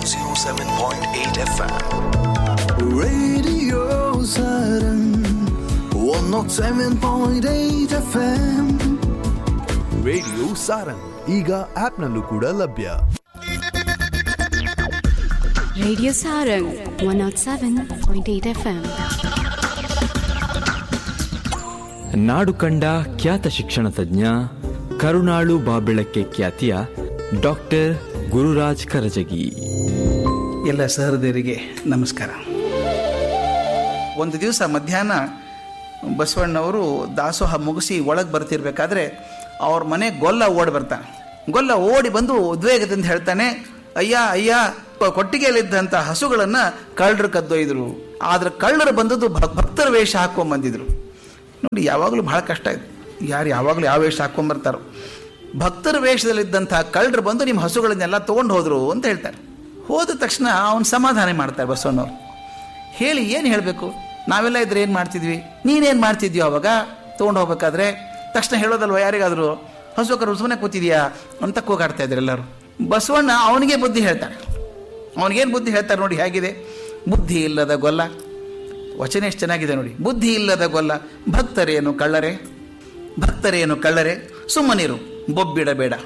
107.8 FM. Radio Saturn 107.8 FM radio Sarang ಈಗ ಆಪ್ನಲ್ಲೂ ಕೂಡ ಲಭ್ಯ Radio Sarang 107.8 FM. ನಾಡು ಕಂಡ ಖ್ಯಾತ ಶಿಕ್ಷಣ ತಜ್ಞ ಕರುಣಾಳು ಬಾಬೆಳಕ್ಕೆ ಖ್ಯಾತಿಯ ಡಾಕ್ಟರ್ ಗುರುರಾಜ್ ಕರಜಗಿ ಎಲ್ಲ ಸಹೃದಯರಿಗೆ ನಮಸ್ಕಾರ ಒಂದು ದಿವಸ ಮಧ್ಯಾಹ್ನ ಬಸವಣ್ಣವರು ದಾಸೋಹ ಮುಗಿಸಿ ಒಳಗೆ ಬರ್ತಿರ್ಬೇಕಾದ್ರೆ ಅವ್ರ ಮನೆ ಗೊಲ್ಲ ಓಡಿ ಬರ್ತಾನೆ ಗೊಲ್ಲ ಓಡಿ ಬಂದು ಉದ್ವೇಗದಿಂದ ಹೇಳ್ತಾನೆ ಅಯ್ಯ ಅಯ್ಯ ಕೊಟ್ಟಿಗೆಯಲ್ಲಿದ್ದಂಥ ಹಸುಗಳನ್ನು ಕಳ್ಳರು ಕದ್ದೊಯ್ದರು ಆದ್ರೆ ಕಳ್ಳರು ಬಂದದ್ದು ಭಕ್- ಭಕ್ತರ ವೇಷ ಹಾಕ್ಕೊಂಡ್ ಬಂದಿದ್ರು ನೋಡಿ ಯಾವಾಗಲೂ ಬಹಳ ಕಷ್ಟ ಇದೆ ಯಾರು ಯಾವಾಗಲೂ ಯಾವ ವೇಷ ಹಾಕ್ಕೊಂಬರ್ತಾರೋ ಭಕ್ತರ ವೇಷದಲ್ಲಿದ್ದಂಥ ಕಳ್ಳರು ಬಂದು ನಿಮ್ಮ ಹಸುಗಳನ್ನೆಲ್ಲ ತೊಗೊಂಡು ಹೋದ್ರು ಅಂತ ಹೇಳ್ತಾರೆ ಹೋದ ತಕ್ಷಣ ಅವನು ಸಮಾಧಾನ ಮಾಡ್ತಾರೆ ಬಸವಣ್ಣವ್ರು ಹೇಳಿ ಏನು ಹೇಳಬೇಕು ನಾವೆಲ್ಲ ಇದ್ರೆ ಏನು ಮಾಡ್ತಿದ್ವಿ ನೀನೇನು ಮಾಡ್ತಿದ್ಯೋ ಅವಾಗ ತೊಗೊಂಡು ಹೋಗ್ಬೇಕಾದ್ರೆ ತಕ್ಷಣ ಹೇಳೋದಲ್ವ ಯಾರಿಗಾದರೂ ಹಸು ಕರು ಸುಮ್ಮನೆ ಕೂತಿದ್ಯಾ ಅಂತ ಕೂಗಾಡ್ತಾ ಇದ್ರು ಎಲ್ಲರೂ ಬಸವಣ್ಣ ಅವನಿಗೆ ಬುದ್ಧಿ ಹೇಳ್ತಾನೆ ಅವನಿಗೇನು ಬುದ್ಧಿ ಹೇಳ್ತಾರೆ ನೋಡಿ ಹೇಗಿದೆ ಬುದ್ಧಿ ಇಲ್ಲದ ಗೊಲ್ಲ ವಚನ ಎಷ್ಟು ಚೆನ್ನಾಗಿದೆ ನೋಡಿ ಬುದ್ಧಿ ಇಲ್ಲದ ಗೊಲ್ಲ ಭಕ್ತರೇನು ಕಳ್ಳರೆ ಭಕ್ತರೇನು ಕಳ್ಳರೆ ಸುಮ್ಮನಿರು ಬೊಬ್ಬಿಡಬೇಡ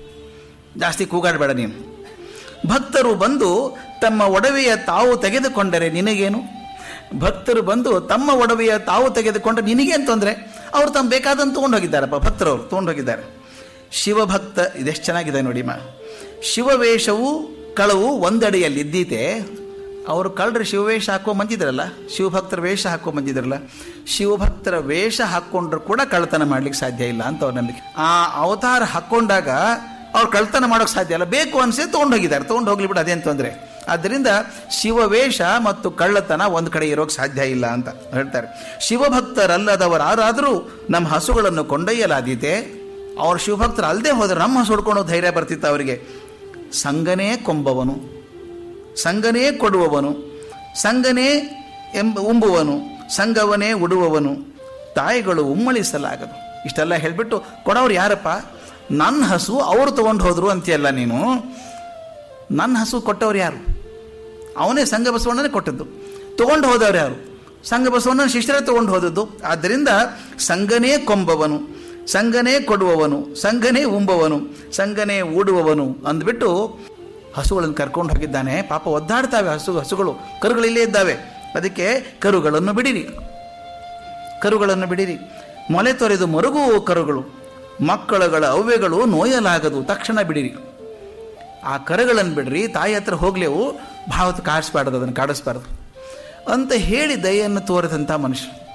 ಜಾಸ್ತಿ ಕೂಗಾಡಬೇಡ ನೀನು ಭಕ್ತರು ಬಂದು ತಮ್ಮ ಒಡವೆಯ ತಾವು ತೆಗೆದುಕೊಂಡರೆ ನಿನಗೇನು ಭಕ್ತರು ಬಂದು ತಮ್ಮ ಒಡವೆಯ ತಾವು ತೆಗೆದುಕೊಂಡ್ರೆ ನಿನಗೇನು ತೊಂದರೆ ಅವ್ರು ತಮ್ಮ ಬೇಕಾದಂತ ತೊಗೊಂಡು ಹೋಗಿದ್ದಾರಪ್ಪ ಭಕ್ತರವರು ತೊಗೊಂಡು ಹೋಗಿದ್ದಾರೆ ಶಿವಭಕ್ತ ಇದೆಷ್ಟು ಚೆನ್ನಾಗಿದೆ ನೋಡಿ ಮಾ ಶಿವವೇಷವು ಕಳವು ಒಂದಡಿಯಲ್ಲಿದ್ದೀತೆ ಅವರು ಕಳ್ಳರು ಶಿವವೇಷ ಹಾಕೊಂಡ್ ಬಂದಿದ್ರಲ್ಲ ಶಿವಭಕ್ತರ ವೇಷ ಹಾಕೊಂಡ್ ಬಂದಿದ್ರಲ್ಲ ಶಿವಭಕ್ತರ ವೇಷ ಹಾಕ್ಕೊಂಡ್ರು ಕೂಡ ಕಳ್ಳತನ ಮಾಡ್ಲಿಕ್ಕೆ ಸಾಧ್ಯ ಇಲ್ಲ ಅಂತ ಅವ್ರ ನಂಬಿಕೆ ಆ ಅವತಾರ ಹಾಕ್ಕೊಂಡಾಗ ಅವ್ರು ಕಳ್ತನ ಮಾಡೋಕೆ ಸಾಧ್ಯ ಇಲ್ಲ ಬೇಕು ಅನ್ಸೆ ತೊಗೊಂಡು ಹೋಗಿದ್ದಾರೆ ತೊಗೊಂಡು ಹೋಗ್ಲಿ ಬಿಡು ಅದೇನು ತೊಂದರೆ ಆದ್ದರಿಂದ ಶಿವವೇಷ ಮತ್ತು ಕಳ್ಳತನ ಒಂದು ಕಡೆ ಇರೋಕೆ ಸಾಧ್ಯ ಇಲ್ಲ ಅಂತ ಹೇಳ್ತಾರೆ ಶಿವಭಕ್ತರಲ್ಲದವರು ಯಾರಾದರೂ ನಮ್ಮ ಹಸುಗಳನ್ನು ಕೊಂಡೊಯ್ಯಲಾದೀತೆ ಅವ್ರು ಶಿವಭಕ್ತರು ಅಲ್ಲದೆ ಹೋದ್ರೆ ನಮ್ಮ ಹಸು ಹೊಡ್ಕೊಂಡು ಹೋಗ್ ಧೈರ್ಯ ಬರ್ತಿತ್ತು ಅವರಿಗೆ ಸಂಗನೇ ಕೊಂಬವನು ಸಂಗನೇ ಕೊಡುವವನು ಸಂಗನೇ ಎಂಬ ಉಂಬುವನು ಸಂಗವನೇ ಉಡುವವನು ತಾಯಿಗಳು ಉಮ್ಮಳಿಸಲಾಗದು ಇಷ್ಟೆಲ್ಲ ಹೇಳಿಬಿಟ್ಟು ಕೊಡೋರು ಯಾರಪ್ಪ ನನ್ನ ಹಸು ಅವರು ತಗೊಂಡು ಹೋದ್ರು ಅಂತೀಯಲ್ಲ ನೀನು ನನ್ನ ಹಸು ಕೊಟ್ಟವ್ರು ಯಾರು ಅವನೇ ಸಂಘ ಬಸವಣ್ಣನೇ ಕೊಟ್ಟದ್ದು ತಗೊಂಡು ಹೋದವ್ರು ಯಾರು ಸಂಘ ಬಸವಣ್ಣನ ಶಿಷ್ಯರೇ ತಗೊಂಡು ಹೋದದ್ದು ಆದ್ದರಿಂದ ಸಂಗನೇ ಕೊಂಬವನು ಸಂಗನೇ ಕೊಡುವವನು ಸಂಗನೇ ಉಂಬವನು ಸಂಗನೇ ಊಡುವವನು ಅಂದ್ಬಿಟ್ಟು ಹಸುಗಳನ್ನು ಕರ್ಕೊಂಡು ಹೋಗಿದ್ದಾನೆ ಪಾಪ ಒದ್ದಾಡ್ತಾವೆ ಹಸು ಹಸುಗಳು ಕರುಗಳಿಲ್ಲೇ ಇದ್ದಾವೆ ಅದಕ್ಕೆ ಕರುಗಳನ್ನು ಬಿಡಿರಿ ಕರುಗಳನ್ನು ಬಿಡಿರಿ ಮೊಲೆ ತೊರೆದು ಮರುಗುವ ಕರುಗಳು ಮಕ್ಕಳುಗಳ ಅವ್ಯಗಳು ನೋಯಲಾಗದು ತಕ್ಷಣ ಬಿಡಿರಿ ಆ ಕರುಗಳನ್ನು ಬಿಡ್ರಿ ತಾಯಿ ಹತ್ರ ಹೋಗ್ಲೇವು ಭಾವತ್ ಕಾಡಿಸ್ಬಾರ್ದು ಅದನ್ನು ಕಾಡಿಸ್ಬಾರ್ದು ಅಂತ ಹೇಳಿ ದಯೆಯನ್ನು ತೋರಿದಂಥ ಮನುಷ್ಯ